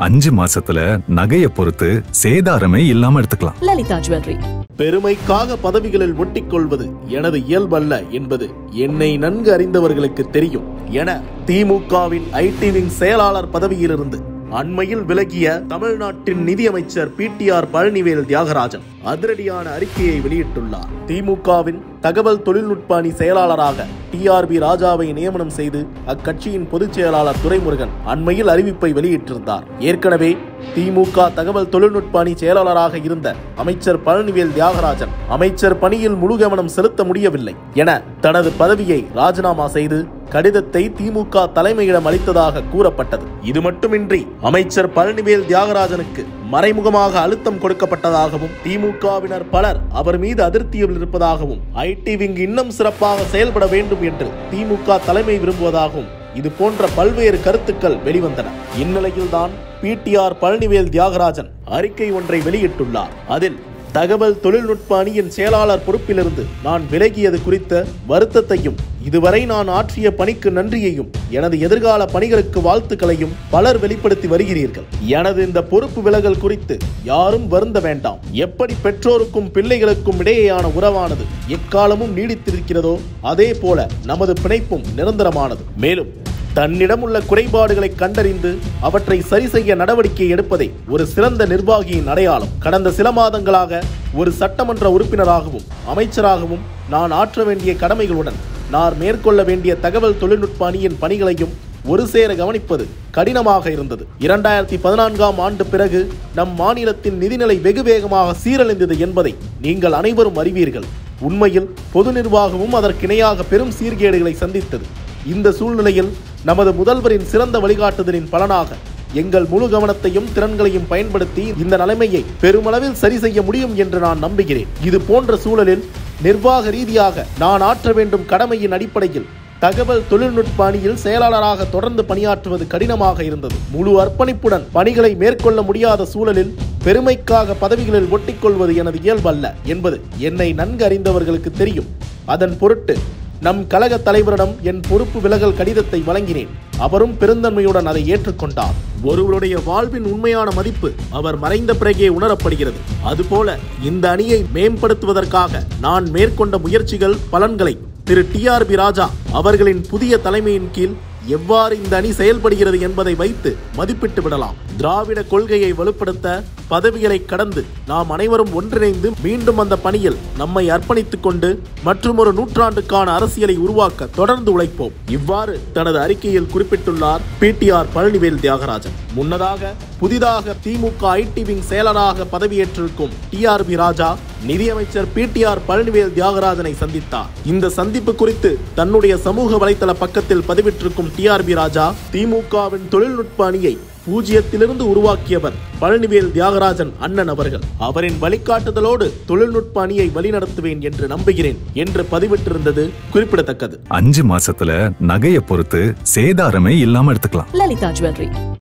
அஞ்சு மாசத்துல நகைய பொறுத்து சேதாரமே இல்லாம எடுத்துக்கலாம் லலிதா ஜுவல்லரி பெருமைக்காக பதவிகளில் ஒட்டிக்கொள்வது எனது இயல்பல்ல என்பது என்னை நன்கு அறிந்தவர்களுக்கு தெரியும் என திமுகவின் ஐடி விங் செயலாளர் பதவியிலிருந்து அண்மையில் விலகிய தமிழ்நாட்டின் நிதியமைச்சர் பிடிஆர் பழனிவேல் தியாகராஜன் அதிரடியான அறிக்கையை வெளியிட்டுள்ளார் திமுகவின் தகவல் தொழில்நுட்ப அணி செயலாளராக டிஆர்பி ராஜாவை நியமனம் செய்து அக்கட்சியின் பொதுச் செயலாளர் துரைமுருகன் அண்மையில் அறிவிப்பை வெளியிட்டிருந்தார் ஏற்கனவே திமுக தகவல் தொழில்நுட்ப அணி செயலாளராக இருந்த அமைச்சர் பழனிவேல் தியாகராஜன் அமைச்சர் பணியில் முழு கவனம் செலுத்த முடியவில்லை என தனது பதவியை ராஜினாமா செய்து கடிதத்தை திமுக தலைமையிடம் அளித்ததாக கூறப்பட்டது இது மட்டுமின்றி அமைச்சர் பழனிவேல் தியாகராஜனுக்கு மறைமுகமாக அழுத்தம் கொடுக்கப்பட்டதாகவும் திமுகவினர் பலர் அவர் மீது அதிருப்தியில் இருப்பதாகவும் ஐடி விங் இன்னும் சிறப்பாக செயல்பட வேண்டும் என்று திமுக தலைமை விரும்புவதாகவும் இது போன்ற பல்வேறு கருத்துக்கள் வெளிவந்தன இந்நிலையில்தான் பிடிஆர் பழனிவேல் தியாகராஜன் அறிக்கை ஒன்றை வெளியிட்டுள்ளார் அதில் தகவல் தொழில்நுட்ப அணியின் செயலாளர் பொறுப்பிலிருந்து நான் விலகியது குறித்த வருத்தத்தையும் இதுவரை நான் ஆற்றிய பணிக்கு நன்றியையும் எனது எதிர்கால பணிகளுக்கு வாழ்த்துக்களையும் பலர் வெளிப்படுத்தி வருகிறீர்கள் எனது இந்த பொறுப்பு விலகல் குறித்து யாரும் வருந்த வேண்டாம் எப்படி பெற்றோருக்கும் பிள்ளைகளுக்கும் இடையேயான உறவானது எக்காலமும் நீடித்திருக்கிறதோ அதே போல நமது பிணைப்பும் நிரந்தரமானது மேலும் தன்னிடம் உள்ள குறைபாடுகளை கண்டறிந்து அவற்றை சரி செய்ய நடவடிக்கை எடுப்பதே ஒரு சிறந்த நிர்வாகியின் அடையாளம் கடந்த சில மாதங்களாக ஒரு சட்டமன்ற உறுப்பினராகவும் அமைச்சராகவும் நான் ஆற்ற வேண்டிய கடமைகளுடன் நான் மேற்கொள்ள வேண்டிய தகவல் தொழில்நுட்ப அணியின் பணிகளையும் ஒரு சேர கவனிப்பது கடினமாக இருந்தது இரண்டாயிரத்தி பதினான்காம் ஆண்டு பிறகு நம் மாநிலத்தின் நிதிநிலை வெகு வேகமாக சீரழிந்தது என்பதை நீங்கள் அனைவரும் அறிவீர்கள் உண்மையில் பொது நிர்வாகமும் அதற்கிணையாக பெரும் சீர்கேடுகளை சந்தித்தது இந்த சூழ்நிலையில் நமது முதல்வரின் சிறந்த வழிகாட்டுதலின் பலனாக எங்கள் முழு கவனத்தையும் திறன்களையும் பயன்படுத்தி இந்த நிலைமையை பெருமளவில் சரி செய்ய முடியும் என்று நான் நம்புகிறேன் இது போன்ற சூழலில் நிர்வாக ரீதியாக நான் ஆற்ற வேண்டும் கடமையின் அடிப்படையில் தகவல் தொழில்நுட்ப அணியில் செயலாளராக தொடர்ந்து பணியாற்றுவது கடினமாக இருந்தது முழு அர்ப்பணிப்புடன் பணிகளை மேற்கொள்ள முடியாத சூழலில் பெருமைக்காக பதவிகளில் ஒட்டிக்கொள்வது எனது இயல்பல்ல என்பது என்னை நன்கு அறிந்தவர்களுக்கு தெரியும் அதன் பொருட்டு நம் கழக தலைவரிடம் என் பொறுப்பு விலகல் கடிதத்தை வழங்கினேன் அவரும் பெருந்தன்மையுடன் அதை ஏற்றுக்கொண்டார் ஒருவருடைய வாழ்வின் உண்மையான மதிப்பு அவர் மறைந்த பிறகே உணரப்படுகிறது அதுபோல இந்த அணியை மேம்படுத்துவதற்காக நான் மேற்கொண்ட முயற்சிகள் பலன்களை திரு டிஆர்பி ராஜா அவர்களின் புதிய தலைமையின் கீழ் எவ்வாறு இந்த அணி செயல்படுகிறது என்பதை வைத்து மதிப்பிட்டு விடலாம் திராவிட கொள்கையை வலுப்படுத்த பதவிகளை கடந்து நாம் அனைவரும் ஒன்றிணைந்து மீண்டும் அந்த பணியில் நம்மை அர்ப்பணித்துக் கொண்டு மற்றும் ஒரு நூற்றாண்டுக்கான அரசியலை உருவாக்க தொடர்ந்து உழைப்போம் இவ்வாறு தனது அறிக்கையில் குறிப்பிட்டுள்ளார் பிடிஆர் பழனிவேல் தியாகராஜன் முன்னதாக புதிதாக திமுக ஐடி விங் செயலராக பதவியேற்றிருக்கும் டிஆர்பி ராஜா நிதியமைச்சர் பிடிஆர் பழனிவேல் தியாகராஜனை சந்தித்தார் இந்த சந்திப்பு குறித்து தன்னுடைய சமூக வலைதள பக்கத்தில் பதிவிட்டிருக்கும் டிஆர்பி ராஜா திமுகவின் தொழில்நுட்ப அணியை பூஜ்ஜியத்திலிருந்து உருவாக்கியவர் பழனிவேல் தியாகராஜன் அண்ணன் அவர்கள் அவரின் வழிகாட்டுதலோடு தொழில்நுட்ப அணியை வழிநடத்துவேன் என்று நம்புகிறேன் என்று பதிவிட்டிருந்தது குறிப்பிடத்தக்கது அஞ்சு மாசத்துல நகைய பொறுத்து சேதாரமே இல்லாம எடுத்துக்கலாம் லலிதா ஜுவல்லரி